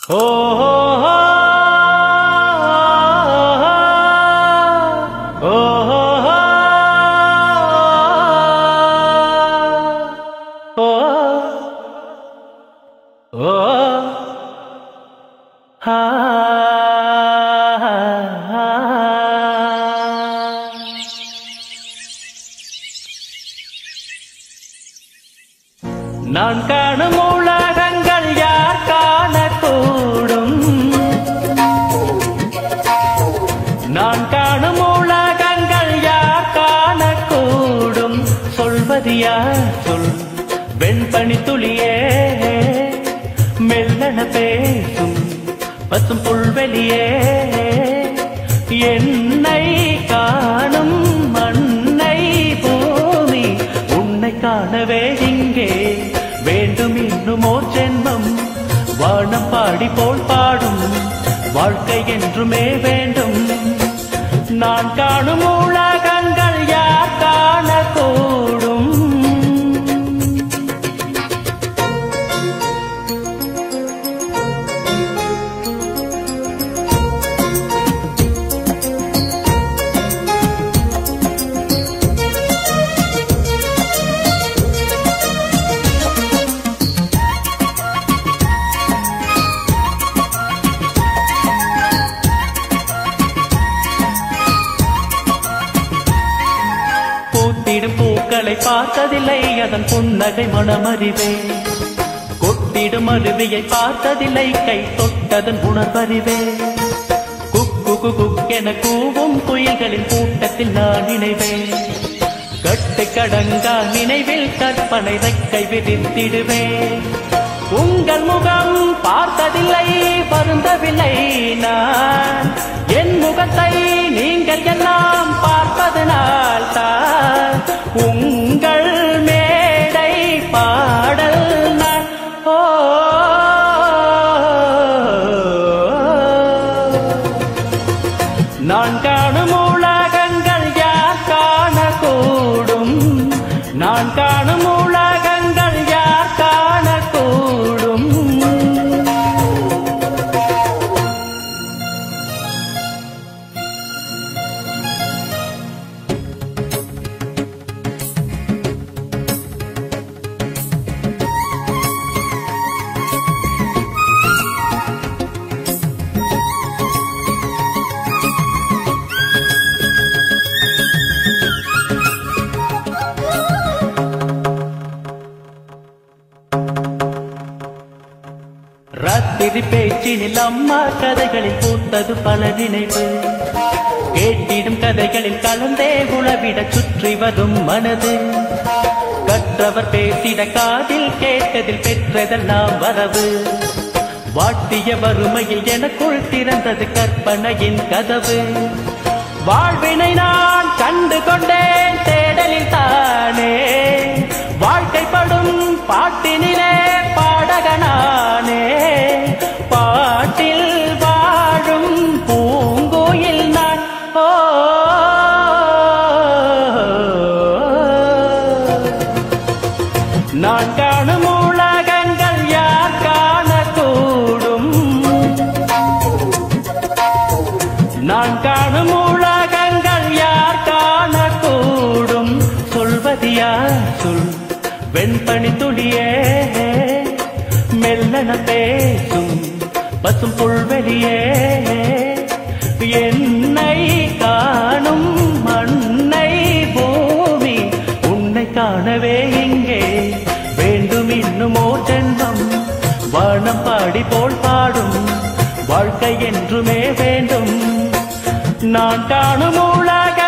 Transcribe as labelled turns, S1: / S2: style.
S1: ஓ நான் காணும் உலகங்கள் யார் காணக்கூடும் நான் காணும் உலகங்கள் யார் காணக்கூடும் சொல்வது யார் சொல் வெண்பனி துளியே மெல்லன பேசும் பசும் புல்வெளியே என்னை காணும் மண்ணை பூமி உன்னை காணவே இங்கே வேண்டும் இன்னும் ஓர் ஜென்மம் வானம் பாடி போல் பாடும் வாழ்க்கை என்றுமே வேண்டும் நான் காணும் உலகங்கள் யார் காணக்கூடும் பூத்திடும் பூக்களை பார்த்ததில்லை அதன் புன்னகை மனமறிவே கொட்டிடும் அருவியை பார்த்ததில்லை கை தொட்டதன் உணர்வறிவே குக்கு குக்கென கூவும் குயில்களின் கூட்டத்தில் நான் நினைவேன் கட்டு கடங்கா நினைவில் கற்பனை ரெக்கை விரித்திடுவேன் உங்கள் முகம் பார்த்ததில்லை வருந்தவில்லை நான் என் முகத்தை நீங்கள் எல்லாம் பார்ப்பதனால் தான் உங்கள் மேடை பாடல் நான் ஓ நான் காணும் உலகங்கள் யார் காணக்கூடும் நான் காணும் உலகங்கள் யார் காணக்கூடும் ராத்திரி பேச்சினில் அம்மா கதைகளில் பூத்தது பல நினைவு கேட்டிடும் கதைகளில் கலந்தே உளவிட சுற்றி வரும் மனது கற்றவர் பேசிட காதில் கேட்டதில் பெற்றதெல்லாம் வரவு வாட்டிய வறுமையில் எனக்குள் திறந்தது கற்பனையின் கதவு வாழ்வினை நான் கண்டு கொண்டேன் தேடலில் தானே வாழ்க்கைப்படும் பாட்டினிலே பாடகனானே பாட்டில் வாழும் பூங்கோயில் நான் ஓ நான் காணும் உலகங்கள் யார் காணக்கூடும் நான் காணும் உலகங்கள் யார் காணக்கூடும் சொல்வது யார் சொல் வெண்பனி துளியே மெல்லன பேசும் பசும் புல்வெளியே என்னை காணும் மண்ணை பூமி உன்னை காணவே இங்கே வேண்டும் இன்னும் ஓர் ஜென்மம் வானம் பாடி போல் பாடும் வாழ்க்கை என்றுமே வேண்டும் நான் காணும் உலக